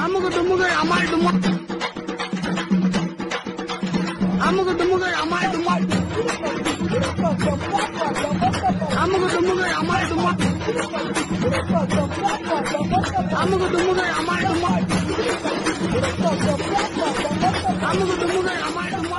அமுகு டுமுகு அமால் டுமா அமுகு டுமுகு அமால் டுமா அமுகு டுமுகு அமால் டுமா அமுகு டுமுகு அமால் டுமா அமுகு டுமுகு அமால் டுமா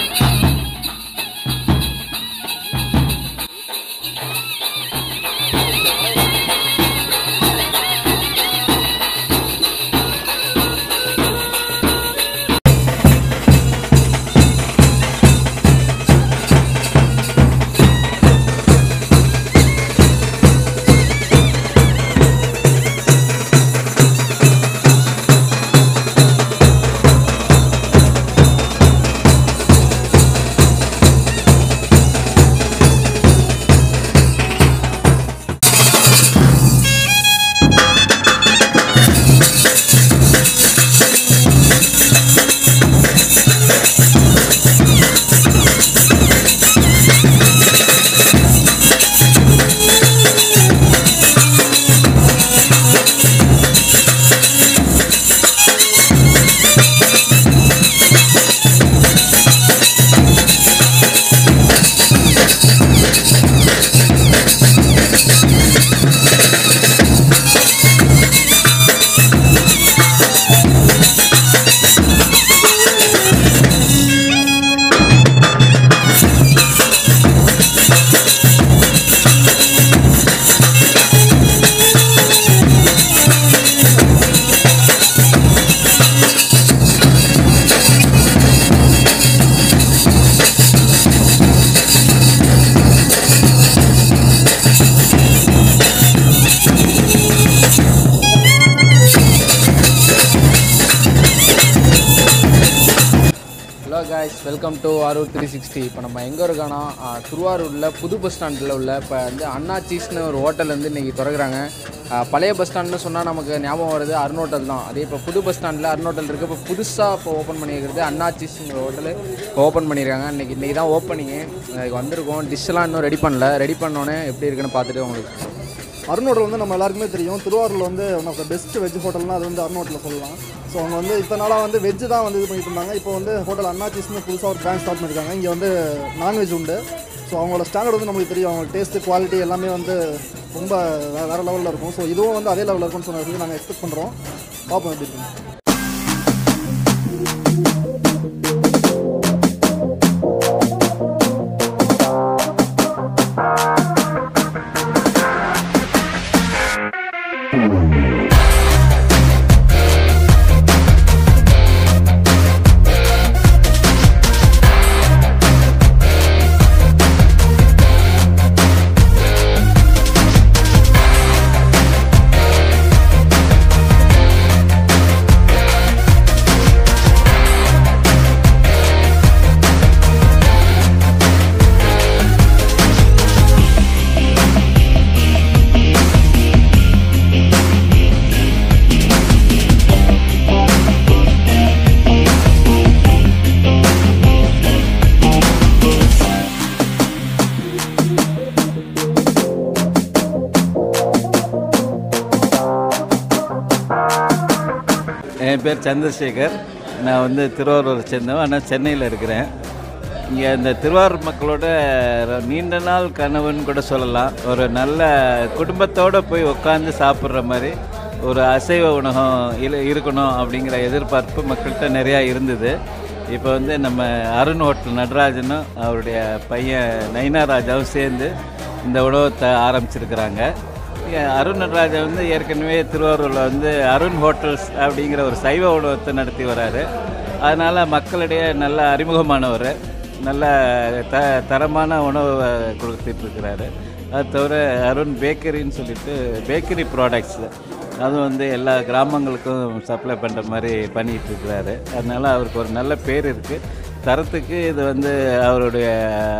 hello guys welcome to Arur three sixty இப்போ நம்ம எங்கே இருக்கோன்னா ஆ, திருவாரூரில் புது பஸ் ஸ்டாண்டில் உள்ள இப்போ வந்து அண்ணா சீஸ்னு ஒரு ஹோட்டல் வந்து இன்றைக்கி திறக்கிறாங்க ஆ, பழைய பஸ் ஸ்டாண்ட்னு சொன்னால் நமக்கு ஞாபகம் வருது அருண் ஹோட்டல் தான் அதே இப்போ புது பஸ் ஸ்டாண்டில் அருண் ஹோட்டல் இருக்குது இப்போ புதுசாக இப்போ ஓப்பன் பண்ணியிருக்கிறது அண்ணா சீஸ்ங்கிற ஹோட்டல் இப்போ ஓப்பன் பண்ணியிருக்காங்க இன்றைக்கி இன்றைக்கி தான் ஓப்பனிங்கு அதுக்கு வந்திருக்கோம் டிஷ்ஷெல்லாம் இன்னும் ரெடி பண்ணல ரெடி பண்ணோன்னே எப்படி இருக்குன்னு பார்த்துட்டு உங்களுக்கு அருண் ஹோட்டல் வந்து நம்ம எல்லாருக்குமே தெரியும் திருவாரூரில் வந்து one of the best veg ஹோட்டல்னா அது வந்து அருண் ஹோட்டலில் சொல்லலாம் ஸோ அவங்க வந்து இத்தனை நாளாக வந்து வெஜ் தான் வந்து இது பண்ணிட்டு இருந்தாங்க இப்போ வந்து ஹோட்டல் அண்ணாச்சிஸ்னு புதுசாக ஒரு பிராண்ட் ஸ்டார்ட் பண்ணியிருக்காங்க இங்கே வந்து நான்வெஜ் உண்டு ஸோ அவங்களோட ஸ்டாண்டர்ட் வந்து நம்மளுக்கு தெரியும் அவங்க டேஸ்ட்டு குவாலிட்டி எல்லாமே வந்து ரொம்ப வே- வேற லெவலில் இருக்கும் ஸோ இதுவும் வந்து அதே லெவலில் இருக்கும்னு சொன்னது நாங்கள் எக்ஸ்பெக்ட் பண்ணுறோம் பார்ப்போம் எப்படி இருக்குன்னு என் பேர் சந்திரசேகர் நான் வந்து திருவாரூரை சேர்ந்தவன் ஆனால் சென்னையில் இருக்கிறேன் இங்கே இந்த திருவாரூர் மக்களோட ர- நீண்ட நாள் கனவுன்னு கூட சொல்லலாம் ஒரு நல்ல குடும்பத்தோடு போய் உட்காந்து சாப்பிட்ற மாதிரி ஒரு அசைவ உணவகம் இரு இருக்கணும் அப்படிங்கிற எதிர்பார்ப்பு மக்கள்கிட்ட நிறையா இருந்தது இப்போ வந்து நம்ம அருண் ஹோட்டல் நடராஜனும் அவருடைய பையன் நைனா ராஜாவும் சேர்ந்து இந்த உணவகத்தை ஆரம்பிச்சிருக்கிறாங்க இங்க அருண் நடராஜன் வந்து ஏற்கனவே திருவாரூரில் வந்து அருண் ஹோட்டல்ஸ் அப்படிங்கிற ஒரு சைவ உணவகத்தை நடத்தி வராரு அதனால் மக்களிடையே நல்ல அறிமுகமானவர் நல்ல த தரமான உணவு கொடுத்துட்ருக்கிறாரு அது தவிர அருண் பேக்கரின்னு சொல்லிட்டு பேக்கரி ப்ராடக்ட்ஸ் அதுவும் வந்து எல்லா கிராமங்களுக்கும் சப்ளை பண்ணுற மாதிரி பண்ணிகிட்டு இருக்கிறாரு அதனால் அவருக்கு ஒரு நல்ல பேர் இருக்குது தரத்துக்கு இது வந்து அவருடைய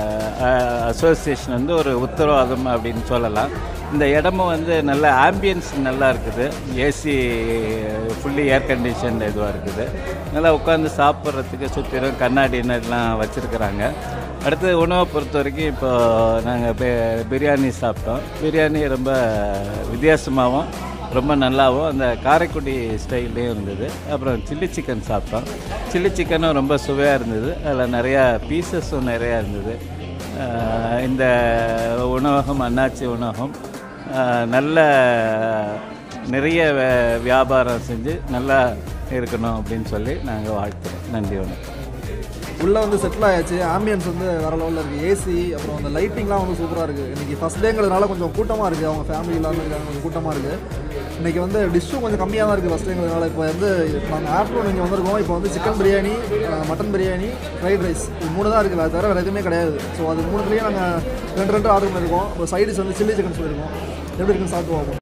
அசோசியேஷன் வந்து ஒரு உத்தரவாதம் அப்படின்னு சொல்லலாம் இந்த இடமும் வந்து நல்ல ஆம்பியன்ஸ் நல்லா இருக்குது ஏசி ஃபுல்லி ஏர் கண்டிஷன் இதுவாக இருக்குது நல்லா உட்காந்து சாப்பிட்றதுக்கு சுற்றிலும் கண்ணாடி எல்லாம் வச்சுருக்குறாங்க அடுத்து உணவை பொறுத்த வரைக்கும் இப்போ நாங்கள் பிரியாணி சாப்பிட்டோம் பிரியாணி ரொம்ப வித்தியாசமாகவும் ரொம்ப நல்லாவும் அந்த காரைக்குடி ஸ்டைல்லையும் இருந்தது அப்புறம் சில்லி சிக்கன் சாப்பிட்டோம் சில்லி சிக்கனும் ரொம்ப சுவையாக இருந்தது அதில் நிறையா பீசஸும் நிறையா இருந்தது ஆஹ் இந்த உணவகம் அண்ணாச்சி உணவகம் ஆஹ் நல்ல நிறைய வே- வியாபாரம் செஞ்சு நல்லா இருக்கணும் அப்படின்னு சொல்லி நாங்கள் வாழ்த்துறோம் நன்றி வணக்கம் உள்ளே வந்து செட்டில் ஆயாச்சு ஆம்பியன்ஸ் வந்து வேற லெவலில் இருக்குது ஏசி அப்புறம் அந்த லைட்டிங்லாம் வந்து சூப்பராக இருக்குது இன்றைக்கி ஃபஸ்ட் டேங்கிறதுனால கொஞ்சம் கூட்டமாக இருக்குது அவங்க ஃபேமிலி எல்லாமே இருக்காங்க கொஞ்சம் கூட்டமாக இருக்குது இன்றைக்கி வந்து டிஷ்ஷும் கொஞ்சம் கம்மியாக தான் இருக்குது ஃபஸ்ட் டேங்கிறதுனால இப்போ வந்து நாங்கள் ஆஃப்டர்நூன் இங்கே வந்திருக்கோம் இப்போ வந்து chicken biryani mutton biryani fried rice இது மூணு தான் இருக்குது வேறு தவிர வேறு எதுவுமே கிடையாது ஸோ அது மூணுத்துலேயும் நாங்கள் ரெண்டு ரெண்டு ஆர்டர் பண்ணியிருக்கோம் இப்போ சைடிஸ் வந்து சில்லி சிக்கன் சொல்லியிருக்கோம் எப்படி இருக்குன்னு சாப்பிட்டு பார்ப்போம்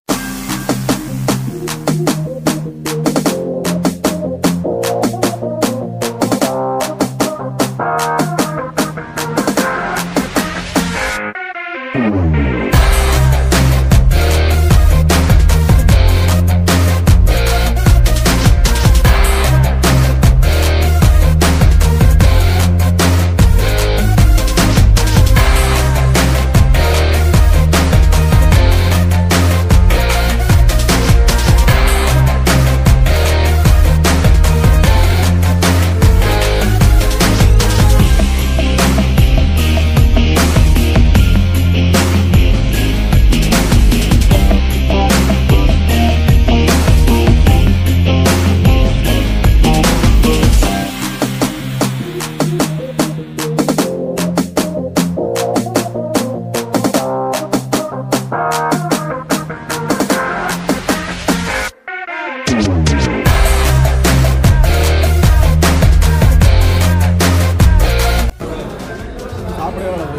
சாப்பிடவே வராது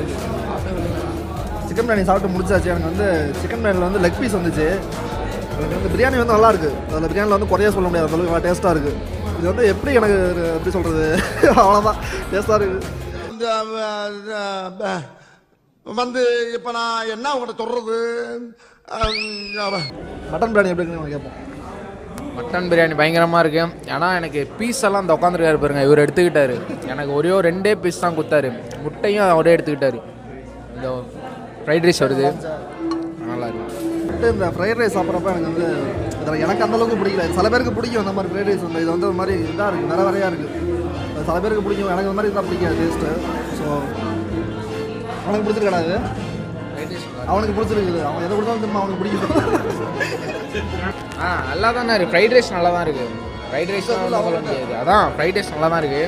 சிக்கன் பிரியாணி சாப்பிட்டு முடிச்சாச்சு எனக்கு வந்து சிக்கன் பிரியாணியில் வந்து லெக் பீஸ் வந்துச்சு எனக்கு வந்து பிரியாணி வந்து நல்லா இருக்கு அதில் பிரியாணியில் வந்து குறைய சொல்ல முடியாது அந்த அளவுக்கு நல்லா டேஸ்ட்டாக இருக்குது இது வந்து எப்படி எனக்கு எப்படி சொல்கிறது அவ்வளோதான் டேஸ்ட்டாக இருக்குது இந்த அஹ், அஹ், வந்து இப்ப நான் என்ன உங்கள்கிட்ட சொல்றது அஹ், மட்டன் பிரியாணி எப்படி இருக்குன்னு கேட்போம் மட்டன் பிரியாணி பயங்கரமாக இருக்கு ஆனால் எனக்கு பீஸ் எல்லாம் இந்த உட்காந்துருக்காரு பாருங்க இவர் எடுத்துக்கிட்டாரு எனக்கு ஒரே ஒரு ரெண்டே பீஸ் தான் கொடுத்தாரு முட்டையும் அவரே எடுத்துக்கிட்டாரு இந்த ஃப்ரைட் ரைஸ் வருது நல்லா இருக்கு வந்துட்டு இந்த ஃப்ரைட் ரைஸ் சாப்பிட்றப்ப எனக்கு வந்து இதில் எனக்கு அந்த அளவுக்கு பிடிக்கல சில பேருக்கு பிடிக்கும் இந்த மாதிரி ஃப்ரைட் ரைஸ் வந்து இது வந்து ஒரு மாதிரி இதாக இருக்குது வேற வேறையாக இருக்குது சில பேருக்கு பிடிக்கும் எனக்கு இந்த மாதிரி இதாக பிடிக்காது டேஸ்ட்டு ஸோ அவனுக்கு பிடிச்சிருக்கடா இது அவனுக்கு பிடிச்சிருக்குது அவன் எதை கொடுத்தாலும் திரும்ப அவனுக்கு பிடிக்கும் ஆ நல்லா தானே இருக்கு ஃப்ரைட் ரைஸ் நல்லா தான் இருக்கு ஃப்ரைட் ரைஸ் சொல்ல முடியாது அதான் ஃப்ரைட் ரைஸ் நல்லா தான் இருக்கு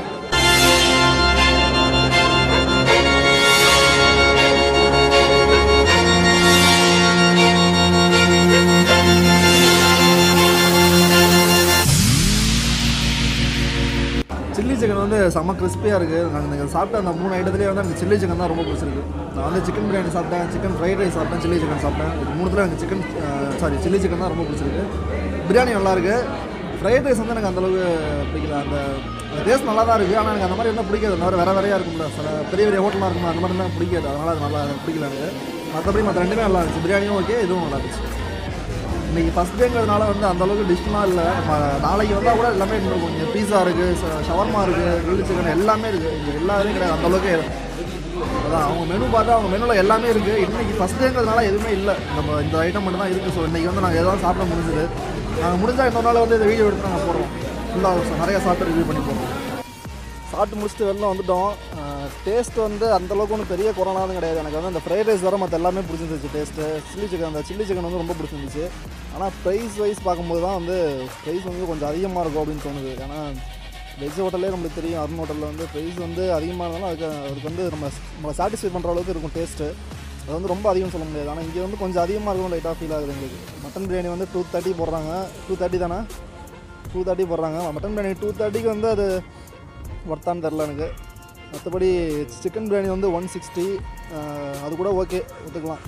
சில்லி சிக்கன் வந்து செம்ம கிறிஸ்பியாக இருக்குது நாங்கள் நீங்கள் சாப்பிட்ட அந்த மூணு ஐட்டத்துலேயே வந்து எனக்கு சில்லி சிக்கன் தான் ரொம்ப பிடிச்சிருக்கு நான் வந்து சிக்கன் பிரியாணி சாப்பிட்டேன் சிக்கன் ஃப்ரைட் ரைஸ் சாப்பிட்டேன் சில்லி சிக்கன் சாப்பிட்டேன் இது மூணுத்தில் எனக்கு சிக்கன் சாரி சில்லி சிக்கன் தான் ரொம்ப பிடிச்சிருக்கு பிரியாணி நல்லா இருக்கு ஃப்ரைட் ரைஸ் வந்து எனக்கு அந்தளவுக்கு பிடிக்கல அந்த டேஸ்ட் நல்லா தான் இருக்குது ஆனால் எனக்கு அந்த மாதிரி இருந்தால் பிடிக்காது அந்த மாதிரி வேறு வேறையாக இருக்கும்ல சில பெரிய பெரிய ஹோட்டலாக இருக்கும் அந்த மாதிரி இருந்தால் பிடிக்காது அதனால் அது நல்லா எனக்கு பிடிக்கல எனக்கு மற்றபடி மற்ற ரெண்டுமே நல்லா இருந்துச்சு பிரியாணியும் ஓகே இதுவும் நல்லா இருந்துச்சு இன்னைக்கு ஃபஸ்ட் டேங்கிறதுனால வந்து அந்த அளவுக்கு டிஷ்லாம் இல்லை நம்ம நாளைக்கு வந்தால் கூட எல்லாமே இருக்கும் இங்கே பீஸா இருக்குது ஷவர்மா இருக்குது கிரில் சிக்கன் எல்லாமே இருக்குது இங்கே எல்லாமே கிடையாது அந்த அளவுக்கு அதான் அவங்க மெனு பார்த்தா அவங்க மெனுவில் எல்லாமே இருக்குது இன்னைக்கு ஃபஸ்ட் டேங்கிறதுனால எதுவுமே இல்லை நம்ம இந்த ஐட்டம் மட்டும் தான் இருக்குது ஸோ இன்றைக்கி வந்து நாங்கள் எதாவது சாப்பிட முடிஞ்சுது நாங்கள் முடிஞ்சால் இன்னொரு நாள் வந்து இந்த வீடியோ எடுத்து நாங்கள் போடுறோம் ஃபுல்லாக நிறைய சாப்பிட்டு ரிவ்யூ பண்ணி போடுறோம் சாப்பிட்டு முடிச்சுட்டு வெளில வந்துட்டோம் டேஸ்ட் வந்து அந்த அளவுக்கு ஒன்றும் பெரிய கொரோனாவும் கிடையாது எனக்கு வந்து அந்த ஃப்ரைட் ரைஸ் வர மற்ற எல்லாமே பிடிச்சிருந்துச்சு டேஸ்ட்டு சில்லி சிக்கன் அந்த சில்லி சிக்கன் வந்து ரொம்ப பிடிச்சிருந்துச்சு ஆனால் ப்ரைஸ் வைஸ் பார்க்கும்போது தான் வந்து ப்ரைஸ் வந்து கொஞ்சம் அதிகமாக இருக்கும் அப்படின்னு தோணுது ஏன்னா வெஜ் ஹோட்டலே நம்மளுக்கு தெரியும் அருண் ஹோட்டலில் வந்து ப்ரைஸ் வந்து அதிகமாக இருந்தாலும் அதுக்கு அதுக்கு வந்து நம்ம நம்மளை சாட்டிஸ்ஃபை பண்ணுற அளவுக்கு இருக்கும் டேஸ்ட்டு அது வந்து ரொம்ப அதிகம் சொல்ல முடியாது ஆனால் இங்கே வந்து கொஞ்சம் அதிகமாக இருக்கும் லைட்டாக ஃபீல் ஆகுது எங்களுக்கு மட்டன் பிரியாணி வந்து டூ தேர்ட்டி போடுறாங்க டூ தேர்ட்டி தானே டூ தேர்ட்டி போடுறாங்க மட்டன் பிரியாணி டூ தேர்ட்டிக்கு வந்து அது ஒர்த்தான்னு தெரில எனக்கு மற்றபடி சிக்கன் பிரியாணி வந்து ஒன் சிக்ஸ்டி அது கூட ஓகே ஒத்துக்கலாம்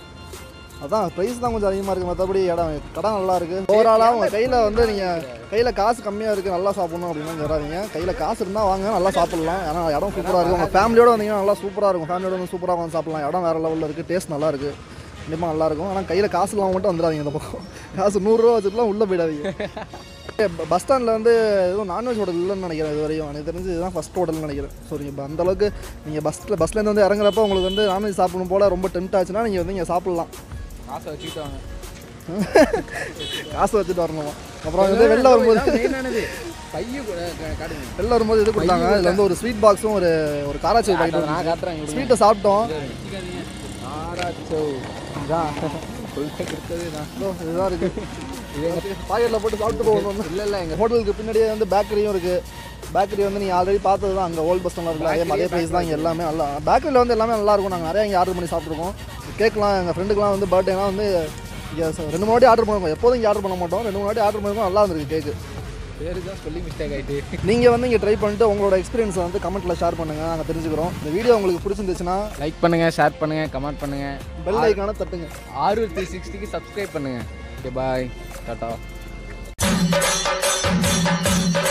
அதான் ப்ரைஸ் தான் கொஞ்சம் அதிகமாக இருக்குது மற்றபடி இடம் கடை நல்லா இருக்குது ஓவராலாக உங்கள் கையில் வந்து நீங்கள் கையில் காசு கம்மியாக இருக்குது நல்லா சாப்பிடணும் அப்படின்னா வராதீங்க கையில் காசு இருந்தால் வாங்க நல்லா சாப்பிட்லாம் ஏன்னா இடம் சூப்பராக இருக்கும் உங்கள் ஃபேமிலியோட வந்தீங்கன்னா நல்லா சூப்பராக இருக்கும் ஃபேமிலியோட வந்து சூப்பராக வந்து சாப்பிட்லாம் இடம் வேறு லெவலில் இருக்குது டேஸ்ட் நல்லா இருக்குது கண்டிப்பாக நல்லா இருக்கும் ஆனால் கையில் காசு இல்லாமல் மட்டும் வந்துடாதீங்க இந்த பக்கம் காசு நூறுரூவா வச்சுட்டுலாம் உள்ளே போயிடாதீங்க பஸ் ஸ்டாண்டில் வந்து எதுவும் நான்வெஜ் ஹோட்டல் இல்லைன்னு நினைக்கிறேன் இது வரையும் எனக்கு தெரிஞ்சு இதுதான் ஃபஸ்ட் ஹோட்டல்னு நினைக்கிறேன் ஸோ நீங்கள் அந்த அளவுக்கு நீங்கள் பஸ்ஸில் பஸ்லேருந்து வந்து இறங்குறப்ப உங்களுக்கு வந்து நான்வெஜ் சாப்பிடணும் போல் ரொம்ப டெம்ட் ஆச்சுன்னா நீங்கள் வந்து இங்கே சாப்பிட்லாம் காசை வச்சுக்கிட்டாங்க காசு வச்சுட்டு வரணுமா அப்புறம் வந்து வெளில வரும்போது மெயினானது பைய காட்டுங்க வெளில வரும்போது இது கொடுத்தாங்க இதில் வந்து ஒரு ஸ்வீட் பாக்ஸும் ஒரு ஒரு காராச்சி அதை பாக்கெட் நான் காட்டுறேன் இங்க ஸ்வீட்டை சாப்பிட்டோம் ஆராச்சோ இதான் சொல்லிட்டு கொடுத்தது நான் இதோ இதுதான் இருக்கு பாக்கெட்டில் போட்டு சாப்பிட்டு போகணும் இல்லை இல்லை எங்கள் ஹோட்டலுக்கு பின்னாடியே வந்து பேக்கரியும் இருக்கு பேக்கரி வந்து நீங்கள் ஆல்ரெடி பார்த்தது தான் அங்கே ஓல்ட் பஸ் ஸ்டாண்டில் இருக்குல்ல அதே அதே ப்ரைஸ் தான் இங்கே எல்லாமே நல்லா பேக்கரியில் வந்து எல்லாமே நல்லா இருக்கும் நாங்கள் நிறையா இங்கே ஆர்டர் பண்ணி சாப்பிட்ருக்கோம் கேக்லாம் எங்கள் ஃப்ரெண்டுக்குலாம் வந்து பர்த்டேலாம் வந்து இங்கே ரெண்டு மூணு வாட்டி ஆர்டர் பண்ணுவோம் எப்போதும் இங்கே ஆர்டர் பண்ண மாட்டோம் ரெண்டு மூணு வாட்டி ஆர்டர் பண்ணிருக்கோம் நல்லா இருந்திருக்கு கேக்கு பேரு தான் சொல்லி மிஸ்டேக் ஆகிட்டு நீங்கள் வந்து இங்கே ட்ரை பண்ணிட்டு உங்களோட எக்ஸ்பீரியன்ஸை வந்து கமெண்ட்டில் ஷேர் பண்ணுங்கள் நாங்கள் தெரிஞ்சுக்கிறோம் இந்த வீடியோ உங்களுக்கு பிடிச்சிருந்துச்சுன்னா லைக் பண்ணுங்கள் ஷேர் பண்ணுங்கள் கமெண்ட் பண்ணுங்கள் பெல் ஐக்கான தட்டுங்க ஆறு த்ரீ சிக்ஸ்டிக்கு சப்ஸ்கிரைப் பண்ணுங்கள் ஓகே பாய் டாட்டா